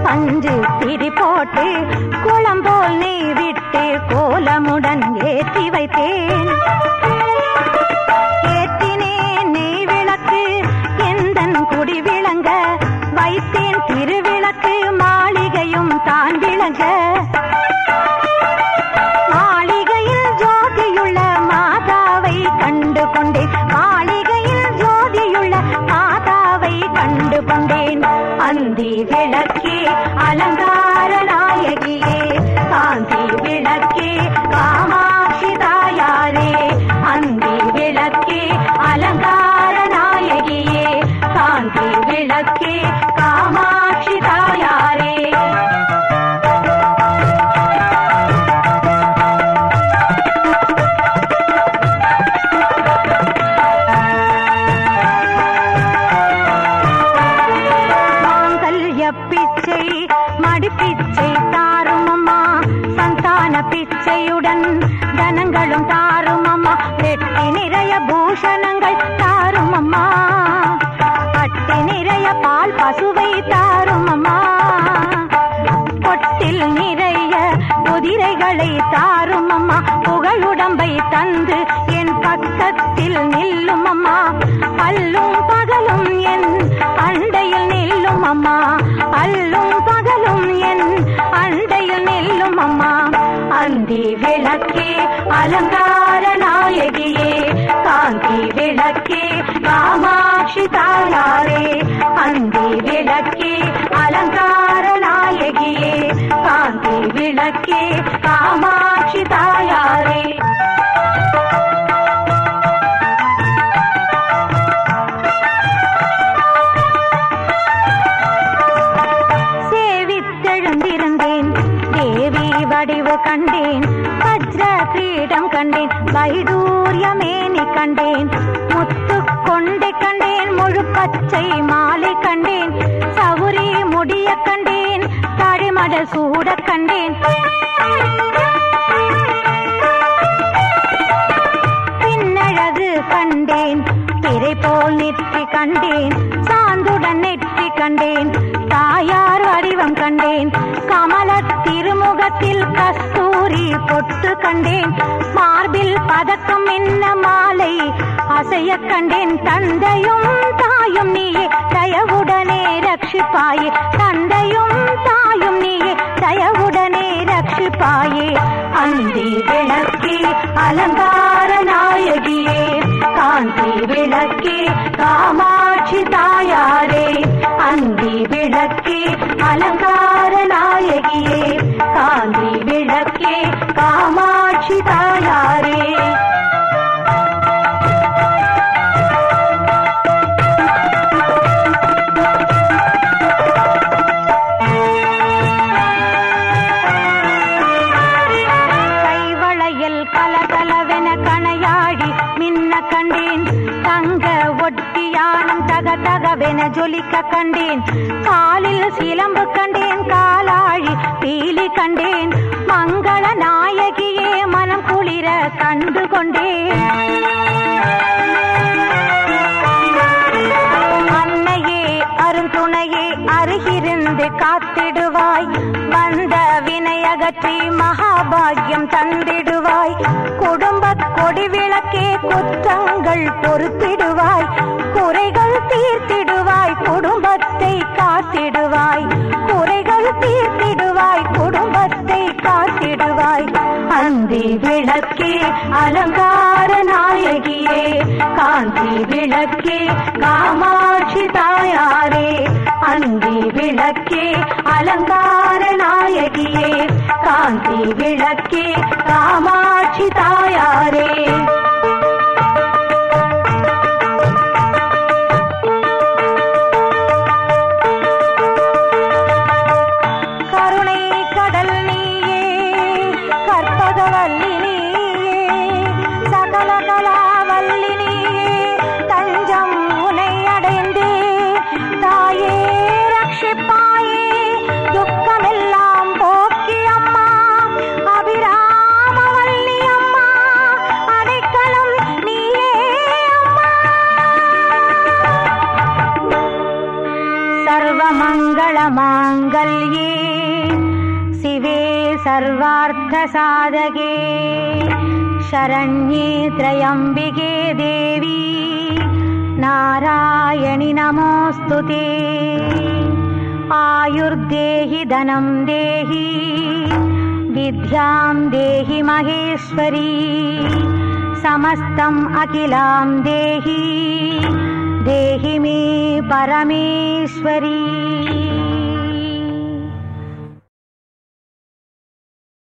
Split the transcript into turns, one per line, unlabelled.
பஞ்சு திரி போட்டு குளம்போல் நெய் விட்டு கோலமுடன் ஏற்றி வைத்தேன் ஏற்றினேன் நெய் விளக்கு எந்தன் குடி விளங்க வைத்தேன் திருவிளக்கு மாளிகையும் தான் விளங்க மாளிகையில் ஜோதியுள்ள மாதாவை கண்டு கொண்டேன் மாளிகையில் ஜோதியுள்ள மாதாவை கண்டு கொண்டேன் அந்தி விளக்கே அலங்கார நாயகியே காந்தி விளக்கே காமாட்சி தாயாரே அந்தி விளக்கே அலங்கார நாயகியே காந்தி விளக்கே காமாட்சி தாயாரே மாங்கல்ய பிச்சை மடிப்பிச்சை தாரும் அம்மா சந்தான பிச்சையுடன் தனங்களும் தாரும் அம்மா வெட்டி நிறைய பூஷணங்கள் தாரும் அம்மா பட்டி நிறைய பால் பசுவை தாரும் அம்மா பொட்டில் நிறைய குதிரைகளை தாரும் அம்மா புகழுடம்பை தந்து என் பக்கத்தில் நில்லும் அம்மா அல்லும் பகலும் என் அண்டையில் நில்லும் அம்மா அல்லும் பகலும் என் அண்டையில் நில்லும் அம்மா அந்தி விளக்கே அலங்கார நாயகியே காந்தி விளக்கே காமாட்சி தாயாரே அந்தி விளக்கே அலங்கார நாயகியே காந்தி விளக்கே காமாட்சி தாயாரே சேவித்தெழுந்திருந்தேன் தேவி வடிவு கண்டேன் வஜ்ர கிரீடம் கண்டேன் வைடூரிய மேனி கண்டேன் முத்து கொண்டை கண்டேன் முழு பச்சை மாலை கண்டேன் சவுரி முடிய கண்டேன் தடிமடல் சூட கண்டேன் பின்னழகு கண்டேன் பிறை போல் நெற்றி கண்டேன் சாந்துடன் நெற்றி கண்டேன் தாயார் வடிவம் கண்டேன் கமல திருமுகத்தில் கஸ்தூரி பொட்டு கண்டேன் மார்பில் பதக்கம் என்ன மாலை அசைய கண்டேன் தந்தையும் தாயும் நீயே தயவுடனே ரட்சிப்பாயே தந்தையும் தாயும் நீயே தயவுடனே ரட்சிப்பாயே அந்தி விளக்கே அலங்கார நாயகியே காந்தி விளக்கே காமாட்சி தாயாரே அந்தி விளக்கே அலங்கார நாயகியே காந்தி விளக்கே காமாட்சி தாயாரே கைவளையில் கலகலவென கணையாழி மின்ன கண்டேன் தங்க ஒட்டியானம் தக தகவென ஜொலிக்க கண்டேன் காலில் சிலம்பு கண்டேன் காலாழி பீலி கண்டேன் மங்கள நாயகியே மனம் குளிர கண்டு கொண்டேன் அன்னையே அருந்துணையே அருகிருந்து காத்திடுவாய் வந்த வினையகற்றி மகாபாகியம் தந்திடுவாய் குடும்ப கொடி விளக்கே குற்றங்கள் பொறுத்திடுவாய் குறைகள் தீர்த்திடுவாய் குடும்பத்தை காத்திடுவாய் குறைகள் தீர்த்திடுவாய் குடும்பத்தை காத்திடுவாய் அந்தி விளக்கே அலங்கார நாயகியே காந்தி விளக்கே காமாட்சி தாயாரே அந்தி விளக்கே அலங்கார நாயகியே காந்தி விளக்கே காமாட்சி தாயாரே கருணை கடல் நீயே கற்பகவல்லி நீயே சகல கலாவல்லி நீயே தஞ்சம் உனை அடைந்தே தாயே ரட்சிப்பாயே துக்கமெல்லாம் போக்கி அம்மா அபிராமவல்லி அம்மா அடை सर्वमङ्गलमाङ्गल्ये शिवे सर्वार्थसाधके शरण्ये त्र्यम्बिके देवी नारायणि नमोऽस्तु ते आयुर्देहि धनं देहि विद्यां देहि महेश्वरी समस्तम् अखिलां देहि देहि मे परमेश्वरी